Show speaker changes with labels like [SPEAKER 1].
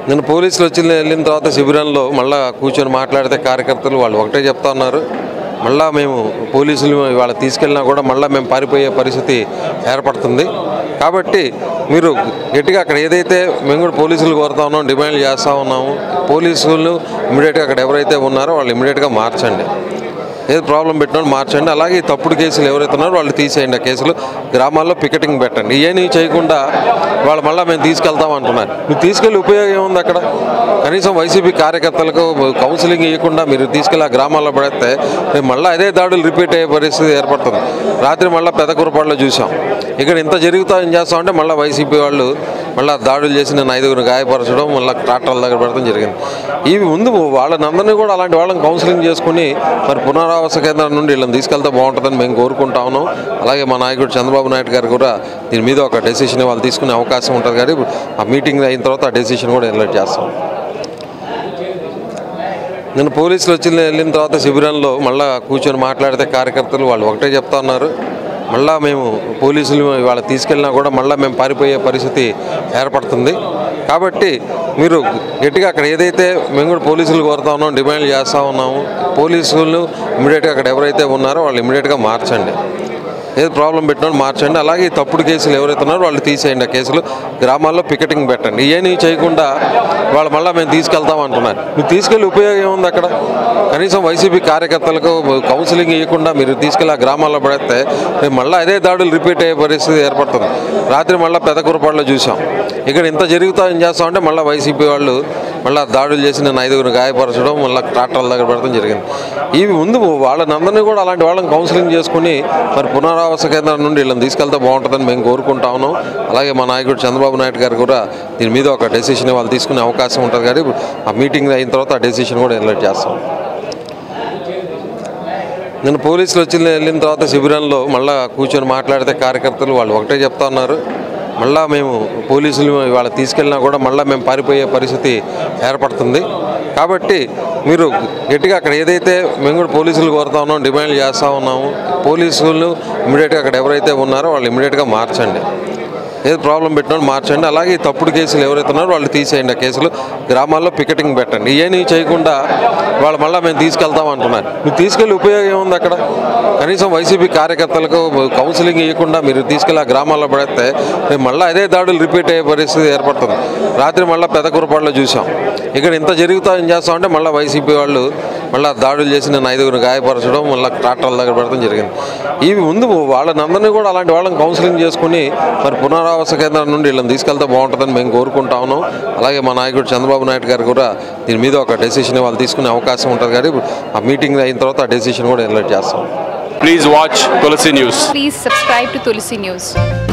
[SPEAKER 1] నేను పోలీసులు వచ్చి వెళ్ళిన తర్వాత శిబిరంలో మళ్ళీ కూర్చొని మాట్లాడితే కార్యకర్తలు వాళ్ళు ఒకటే చెప్తా ఉన్నారు మళ్ళా మేము పోలీసులు వాళ్ళ తీసుకెళ్ళినా కూడా మళ్ళీ మేము పారిపోయే పరిస్థితి ఏర్పడుతుంది కాబట్టి మీరు గట్టిగా అక్కడ ఏదైతే మేము కూడా పోలీసులు కోరుతా ఉన్నాం డిమాండ్ చేస్తూ ఉన్నాము పోలీసులు ఇమీడియట్గా అక్కడ ఎవరైతే ఉన్నారో వాళ్ళు ఇమీడియట్గా మార్చండి ఏది ప్రాబ్లం పెట్టినా మార్చండి అలాగే ఈ తప్పుడు కేసులు ఎవరైతే ఉన్నారో వాళ్ళు తీసేయండి ఆ కేసులు గ్రామాల్లో పికెటింగ్ పెట్టండి ఇవన్నీ చేయకుండా వాళ్ళు మళ్ళీ మేము తీసుకెళ్తాం అంటున్నారు మీరు తీసుకెళ్ళి ఉపయోగం ఏముంది అక్కడ కనీసం వైసీపీ కార్యకర్తలకు కౌన్సిలింగ్ ఇవ్వకుండా మీరు తీసుకెళ్ళి ఆ గ్రామాల్లో పడితే రేపు మళ్ళీ అదే దాడులు రిపీట్ అయ్యే పరిస్థితి ఏర్పడుతుంది రాత్రి మళ్ళీ పెదకూరపాడులో చూసాం ఇక్కడ ఇంత జరుగుతా ఏం చేస్తామంటే మళ్ళీ వైసీపీ వాళ్ళు మళ్ళీ దాడులు చేసి నేను ఐదుగురు గాయపరచడం మళ్ళీ ట్రాక్టర్ల దగ్గర పెడతాం జరిగింది ఇవి ముందు వాళ్ళని అందరినీ కూడా అలాంటి వాళ్ళని కౌన్సిలింగ్ చేసుకుని మరి పునరావాస కేంద్రం నుండి వీళ్ళని తీసుకెళ్తే బాగుంటుందని మేము కోరుకుంటా ఉన్నాం అలాగే మా నాయకుడు చంద్రబాబు నాయుడు గారు కూడా దీని మీద ఒక డెసిషన్ వాళ్ళు తీసుకునే అవకాశం ఉంటుంది కానీ ఆ మీటింగ్ అయిన తర్వాత ఆ డెసిషన్ కూడా ఎలర్ట్ చేస్తాం నేను పోలీసులు వచ్చి వెళ్ళిన తర్వాత శిబిరంలో మళ్ళీ కూర్చొని మాట్లాడితే కార్యకర్తలు వాళ్ళు ఒకటే చెప్తా ఉన్నారు మళ్ళా మేము పోలీసులు వాళ్ళ తీసుకెళ్ళినా కూడా మళ్ళీ మేము పారిపోయే పరిస్థితి ఏర్పడుతుంది కాబట్టి మీరు గట్టిగా అక్కడ ఏదైతే మేము కూడా పోలీసులు కోరుతా ఉన్నాం డిమాండ్ చేస్తూ ఉన్నాము పోలీసులు ఇమీడియట్గా అక్కడ ఎవరైతే ఉన్నారో వాళ్ళు ఇమీడియట్గా మార్చండి ఏది ప్రాబ్లం పెట్టినా మార్చండి అలాగే ఈ తప్పుడు కేసులు ఎవరైతే ఉన్నారో వాళ్ళు తీసేయండి ఆ కేసులు గ్రామాల్లో పికెటింగ్ పెట్టండి ఇవన్నీ చేయకుండా వాళ్ళు మళ్ళీ మేము తీసుకెళ్తాం అంటున్నారు మీరు తీసుకెళ్ళి ఉపయోగం ఏముంది అక్కడ కనీసం వైసీపీ కార్యకర్తలకు కౌన్సిలింగ్ ఇవ్వకుండా మీరు తీసుకెళ్ళి ఆ గ్రామాల్లో పడితే రేపు మళ్ళీ అదే దాడులు రిపీట్ అయ్యే పరిస్థితి ఏర్పడుతుంది రాత్రి మళ్ళీ పెదకూరపాడులో చూసాం ఇక్కడ ఇంత జరుగుతా ఏం చేస్తామంటే మళ్ళీ వైసీపీ వాళ్ళు మళ్ళీ దాడులు చేసి నేను ఐదుగురు గాయపరచడం మళ్ళీ ట్రాక్టర్ల దగ్గర పెడతాం జరిగింది ఇవి ముందు వాళ్ళని అందరినీ కూడా అలాంటి వాళ్ళని కౌన్సిలింగ్ చేసుకుని మరి పునరావాస కేంద్రం నుండి వీళ్ళని తీసుకెళ్తే బాగుంటుందని మేము కోరుకుంటా ఉన్నాం అలాగే మా నాయకుడు చంద్రబాబు నాయుడు గారు కూడా దీని మీద ఒక డెసిషన్ వాళ్ళు తీసుకునే అవకాశం ఉంటుంది కానీ ఆ మీటింగ్ అయిన తర్వాత ఆ డెసిషన్ కూడా ఎలర్ట్ చేస్తాం నేను పోలీసులు వచ్చి వెళ్ళిన తర్వాత శిబిరంలో మళ్ళీ కూర్చొని మాట్లాడితే కార్యకర్తలు వాళ్ళు ఒకటే చెప్తా ఉన్నారు మళ్ళా మేము పోలీసులు వాళ్ళ తీసుకెళ్ళినా కూడా మళ్ళీ మేము పారిపోయే పరిస్థితి ఏర్పడుతుంది కాబట్టి మీరు గట్టిగా అక్కడ ఏదైతే మేము కూడా పోలీసులు కోరుతా ఉన్నాం డిమాండ్ చేస్తూ ఉన్నాము పోలీసులు ఇమీడియట్గా అక్కడ ఎవరైతే ఉన్నారో వాళ్ళు ఇమీడియట్గా మార్చండి ఏది ప్రాబ్లం పెట్టినా మార్చండి అలాగే ఈ తప్పుడు కేసులు ఎవరైతే ఉన్నారో వాళ్ళు తీసేయండి ఆ కేసులు గ్రామాల్లో పికెటింగ్ పెట్టండి ఇవన్నీ చేయకుండా వాళ్ళు మళ్ళీ మేము తీసుకెళ్తాం అంటున్నారు మీరు తీసుకెళ్ళి ఉపయోగం ఏముంది అక్కడ కనీసం వైసీపీ కార్యకర్తలకు కౌన్సిలింగ్ ఇవ్వకుండా మీరు తీసుకెళ్ళి ఆ గ్రామాల్లో పడితే రేపు మళ్ళీ అదే దాడులు రిపీట్ అయ్యే పరిస్థితి ఏర్పడుతుంది రాత్రి మళ్ళీ పెదకూరపాడులో చూసాం ఇక్కడ ఇంత జరుగుతా ఏం చేస్తామంటే మళ్ళీ వైసీపీ వాళ్ళు మళ్ళీ దాడులు చేసి నేను ఐదుగురు గాయపరచడం మళ్ళీ ట్రాక్టర్ల దగ్గర పెడతాం జరిగింది ఇవి ముందు వాళ్ళని అందరినీ కూడా అలాంటి వాళ్ళని కౌన్సిలింగ్ చేసుకుని మరి పునరావాస కేంద్రం నుండి వీళ్ళని తీసుకెళ్తే బాగుంటుందని మేము కోరుకుంటా ఉన్నాం అలాగే మా నాయకుడు చంద్రబాబు నాయుడు గారు కూడా దీని మీద ఒక డెసిషన్ వాళ్ళు తీసుకునే అవకాశం ఉంటుంది కానీ ఆ మీటింగ్ అయిన తర్వాత ఆ డెసిషన్ కూడా ఎలర్ట్ చేస్తాం
[SPEAKER 2] Please watch Tulsi News.
[SPEAKER 3] Please subscribe to Tulsi News.